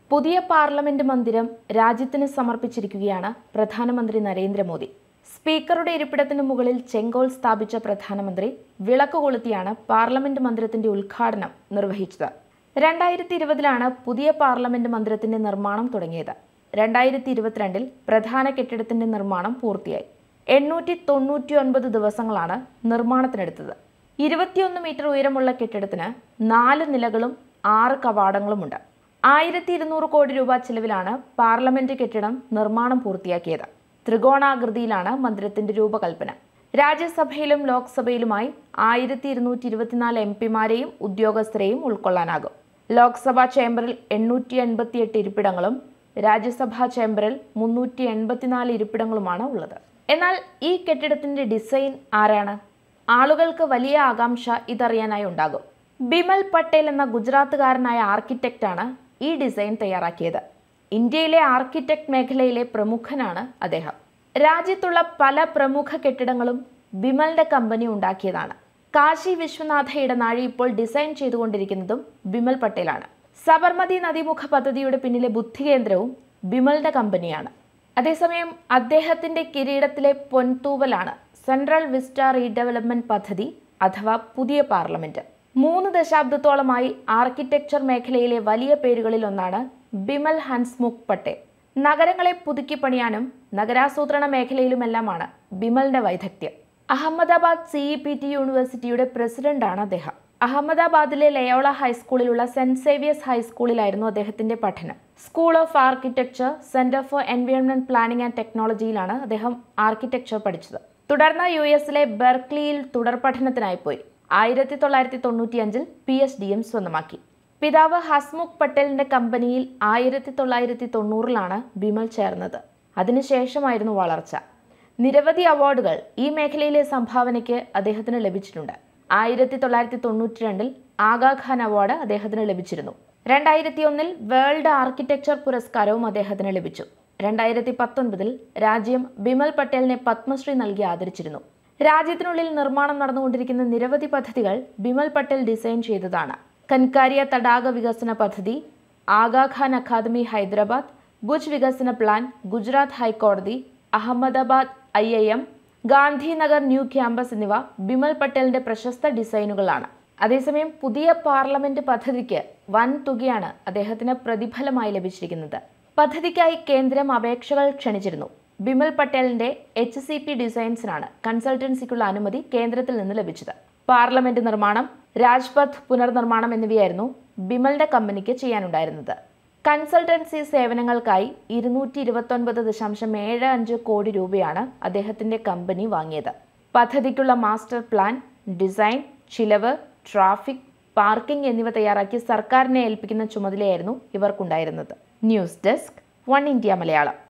പുതിയ പാർലമെന്റ് മന്ദിരം രാജ്യത്തിന് സമർപ്പിച്ചിരിക്കുകയാണ് പ്രധാനമന്ത്രി നരേന്ദ്രമോദി സ്പീക്കറുടെ ഇരിപ്പിടത്തിന് മുകളിൽ ചെങ്കോൾ സ്ഥാപിച്ച പ്രധാനമന്ത്രി വിളക്ക് കൊളുത്തിയാണ് പാർലമെന്റ് മന്ദിരത്തിന്റെ ഉദ്ഘാടനം നിർവഹിച്ചത് രണ്ടായിരത്തി ഇരുപതിലാണ് പുതിയ പാർലമെന്റ് മന്ദിരത്തിന്റെ നിർമ്മാണം തുടങ്ങിയത് രണ്ടായിരത്തി ഇരുപത്തിരണ്ടിൽ പ്രധാന കെട്ടിടത്തിന്റെ നിർമ്മാണം പൂർത്തിയായി എണ്ണൂറ്റി തൊണ്ണൂറ്റി ഒൻപത് ദിവസങ്ങളാണ് നിർമ്മാണത്തിനെടുത്തത് ഇരുപത്തിയൊന്ന് മീറ്റർ ഉയരമുള്ള കെട്ടിടത്തിന് നാല് നിലകളും ആറ് കവാടങ്ങളുമുണ്ട് ആയിരത്തി ഇരുന്നൂറ് കോടി രൂപ ചിലവിലാണ് പാർലമെന്റ് കെട്ടിടം നിർമ്മാണം പൂർത്തിയാക്കിയത് ത്രികോണാകൃതിയിലാണ് മന്ദിരത്തിന്റെ രൂപകൽപ്പന രാജ്യസഭയിലും ലോക്സഭയിലുമായി ആയിരത്തി ഇരുന്നൂറ്റി ഇരുപത്തിനാല് എം പിമാരെയും ഉദ്യോഗസ്ഥരെയും ഉൾക്കൊള്ളാനാകും ലോക്സഭാ ചേംബറിൽ എണ്ണൂറ്റി എൺപത്തിയെട്ട് ഇരിപ്പിടങ്ങളും രാജ്യസഭാ ചേംബറിൽ മുന്നൂറ്റി എൺപത്തിനാല് ഇരിപ്പിടങ്ങളുമാണ് ഉള്ളത് എന്നാൽ ഈ കെട്ടിടത്തിന്റെ ഡിസൈൻ ആരാണ് ആളുകൾക്ക് വലിയ ആകാംക്ഷ ഇതറിയാനായി ഉണ്ടാകും ബിമൽ പട്ടേൽ എന്ന ഗുജറാത്തുകാരനായ ആർക്കിടെക്റ്റാണ് ഈ ഡിസൈൻ തയ്യാറാക്കിയത് ഇന്ത്യയിലെ ആർക്കിടെക്ട് മേഖലയിലെ പ്രമുഖനാണ് അദ്ദേഹം രാജ്യത്തുള്ള പല പ്രമുഖ കെട്ടിടങ്ങളും ബിമലിന്റെ കമ്പനി ഉണ്ടാക്കിയതാണ് കാശി വിശ്വനാഥ ഇടനാഴി ഇപ്പോൾ ഡിസൈൻ ചെയ്തുകൊണ്ടിരിക്കുന്നതും ബിമൽ പട്ടേലാണ് സബർമതി നദീമുഖ പദ്ധതിയുടെ പിന്നിലെ ബുദ്ധികേന്ദ്രവും ബിമലിന്റെ കമ്പനിയാണ് അതേസമയം അദ്ദേഹത്തിന്റെ കിരീടത്തിലെ പൊൻതൂവലാണ് സെൻട്രൽ വിസ്റ്റ റീഡെവലപ്മെന്റ് പദ്ധതി അഥവാ പുതിയ പാർലമെന്റ് മൂന്ന് ദശാബ്ദത്തോളമായി ആർക്കിടെക്ചർ മേഖലയിലെ വലിയ പേരുകളിൽ ഒന്നാണ് ബിമൽ ഹൻസ്മുഖ് പട്ടേൽ നഗരങ്ങളെ പുതുക്കി പണിയാനും നഗരാസൂത്രണ മേഖലയിലുമെല്ലാമാണ് ബിമലിന്റെ വൈദഗ്ധ്യം Ahmedabad C E P T യൂണിവേഴ്സിറ്റിയുടെ പ്രസിഡന്റാണ് അദ്ദേഹം അഹമ്മദാബാദിലെ ലയോള ഹൈസ്കൂളിലുള്ള സെന്റ് സേവിയേഴ്സ് ഹൈസ്കൂളിലായിരുന്നു അദ്ദേഹത്തിന്റെ പഠനം school of architecture centre for environment planning and ടെക്നോളജിയിലാണ് അദ്ദേഹം ആർക്കിടെക്ചർ പഠിച്ചത് തുടർന്ന് യു എസിലെ ബെർക്ലിയിൽ തുടർ പഠനത്തിനായി പോയി ആയിരത്തി തൊള്ളായിരത്തി തൊണ്ണൂറ്റിയഞ്ചിൽ പി എച്ച് ഡി എം സ്വന്തമാക്കി പിതാവ് ഹസ്മുഖ് പട്ടേലിന്റെ കമ്പനിയിൽ ആയിരത്തി തൊള്ളായിരത്തി തൊണ്ണൂറിലാണ് ബിമൽ ചേർന്നത് അതിനുശേഷമായിരുന്നു വളർച്ച നിരവധി അവാർഡുകൾ ഈ മേഖലയിലെ സംഭാവനയ്ക്ക് അദ്ദേഹത്തിന് ലഭിച്ചിട്ടുണ്ട് ആയിരത്തി തൊള്ളായിരത്തി തൊണ്ണൂറ്റി രണ്ടിൽ ആഗാഖാൻ അവാർഡ് അദ്ദേഹത്തിന് ലഭിച്ചിരുന്നു രണ്ടായിരത്തി ഒന്നിൽ വേൾഡ് ആർക്കിടെക്ചർ പുരസ്കാരവും അദ്ദേഹത്തിന് ലഭിച്ചു രണ്ടായിരത്തി പത്തൊൻപതിൽ രാജ്യം ബിമൽ പട്ടേലിനെ പത്മശ്രീ നൽകി ആദരിച്ചിരുന്നു രാജ്യത്തിനുള്ളിൽ നിർമ്മാണം നടന്നുകൊണ്ടിരിക്കുന്ന നിരവധി പദ്ധതികൾ ബിമൽ പട്ടേൽ ഡിസൈൻ ചെയ്തതാണ് കൻകാരിയ തടാക വികസന പദ്ധതി ആഗാഖാൻ അക്കാദമി ഹൈദരാബാദ് ഭുജ് വികസന പ്ലാൻ ഗുജറാത്ത് ഹൈക്കോടതി Ahmedabad I I M Gandhinagar new campus എന്നിവ ബിമൽ പട്ടേലിന്റെ പ്രശസ്ത ഡിസൈനുകളാണ് അതേസമയം പുതിയ പാർലമെന്റ് പദ്ധതിക്ക് വൻ തുകയാണ് അദ്ദേഹത്തിന് പ്രതിഫലമായി ലഭിച്ചിരിക്കുന്നത് പദ്ധതിക്കായി കേന്ദ്രം അപേക്ഷകൾ ക്ഷണിച്ചിരുന്നു ബിമൽ പട്ടേലിന്റെ എച്ച് സി പി ഡിസൈൻസിനാണ് കൺസൾട്ടൻസിക്കുള്ള അനുമതി കേന്ദ്രത്തിൽ നിന്ന് ലഭിച്ചത് പാർലമെന്റ് നിർമ്മാണം രാജ്പഥ് പുനർനിർമ്മാണം എന്നിവയായിരുന്നു ബിമലിന്റെ കമ്പനിക്ക് ചെയ്യാനുണ്ടായിരുന്നത് കൺസൾട്ടൻസി സേവനങ്ങൾക്കായി ഇരുന്നൂറ്റി ഇരുപത്തൊൻപത് ദശാംശം ഏഴ് അഞ്ച് കോടി രൂപയാണ് അദ്ദേഹത്തിന്റെ കമ്പനി വാങ്ങിയത് പദ്ധതിക്കുള്ള മാസ്റ്റർ പ്ലാൻ ഡിസൈൻ ചിലവ് ട്രാഫിക് പാർക്കിംഗ് എന്നിവ തയ്യാറാക്കി സർക്കാരിനെ ഏൽപ്പിക്കുന്ന ചുമതലയായിരുന്നു ഇവർക്കുണ്ടായിരുന്നത് news desk One India Malayalam